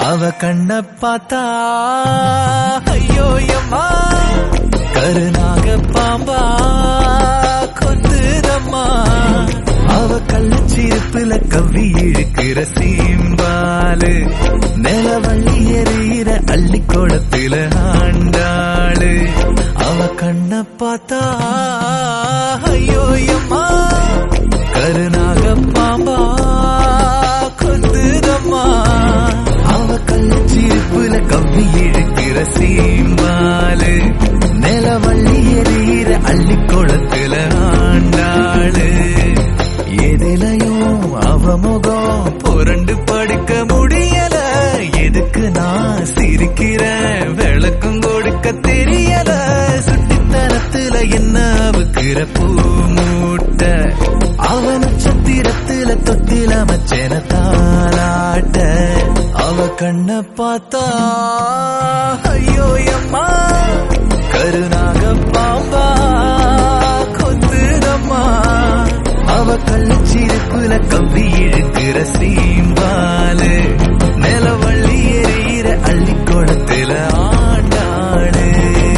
அவ கண்ண பார்த்தா ஐயோ எம்மா கருநாக பாம்பா கொத்துதம்மா அவ கள்ளச்சிருப்புல கவ்வி இழுக்கிற சீம்பாலு நிலவள்ளி எறிகிற அள்ளி கோலத்தில ஆண்டாளு அவ கண்ண பார்த்தா ஐயோ எம்மா கருநாக பாம்பா கொத்துதம்மா அவ கள்ளச்சிருப்புல கவ்வி இழுக்கிற சீம்பாலு நிலவள்ளி எறிகிற அள்ளி குளத்துல ஆண்டாளு எதிலையும் அவ முகம் புரண்டு படுக்க முடியல எதுக்கு நான் சிரிக்கிறேன் விளக்கும் கொடுக்க தெரியல சுட்டித்தனத்துல என்ன அவுக்கிற பூ மூட்ட அவ நட்சத்திரத்துல தொட்டில மச்சன தாளாட்ட அவ கண்ண பார்த்தா ஐயோ அம்மா கருணாக பாம்பா கொத்துதம்மா அவ கள்ளச்சிருப்புல கவ்வி இழுக்கிற சீம்பாலு நிலவள்ளி எறிகிற அள்ளி குளத்துல ஆண்டாளு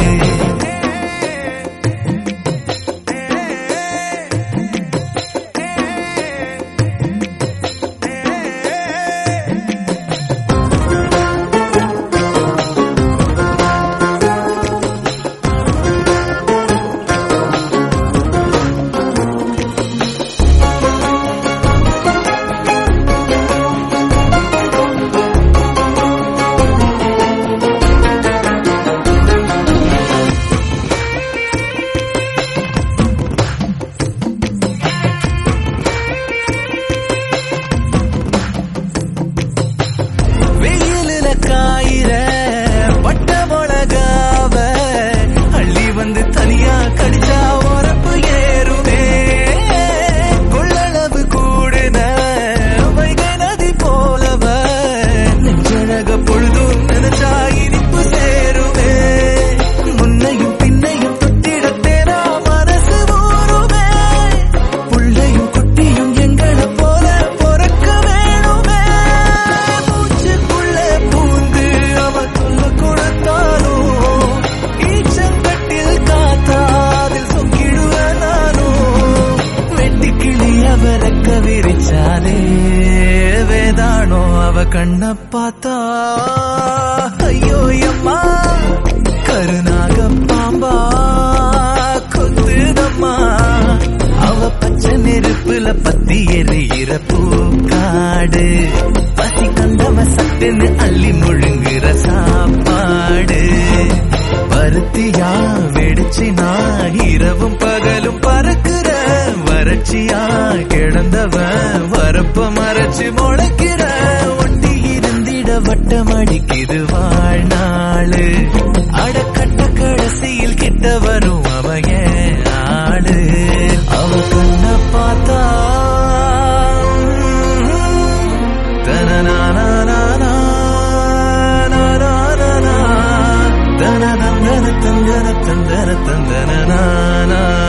வெயிலுல காயிற பட்ட மிளகாவ அள்ளி வந்து தனியா கடிச்சா உரப்பு ஏறுமே கொள்ளளவு கூடுன வைகை நதி போலவ நெஞ்சழக பொழுதும் நினைச்சா இனிப்பு சேருமே முன்னையும் பின்னையும் தொட்டிடத்தேனா மனசு ஊருமே புள்ளையும் குட்டியும் எங்களை போல பொறக்க வேணுமே மூச்சுக்குள்ள பூந்து அவ சொல்ல கொடுத்தாலும் ஈச்சங்கட்டில் காத்தாதில் சொக்கிடுவ நானும் வெட்டி கிளி அவரக்க விரிச்சாலே வேதானோ அவ கண்ண பார்த்தா ஐயோ அம்மா கருணாக பாம்பா கொத்துதம்மா அவ பச்சை நெருப்புல பத்தி எரியிற பூக்காடு பசி கண்டவ சட்டுன்னு அள்ளி முழுங்குற சாப்பாடு பருத்தியா வெடிச்சினா இரவும் பகலும் பறக்குற வறட்சியா கிடந்தவன் வரப்ப மறைச்சு முளைக்கிற ஒட்டி இருந்திட வட்டம் அடிக்குது வாழ்நாளு அடக்கட்ட கடைசியில் கிட்ட வரும் அவன் என் ஆளு அவ கண்ண பார்த்தா தனநானானானா, நானானானா, தனதந்தன தந்தன தந்தன தந்தன நானா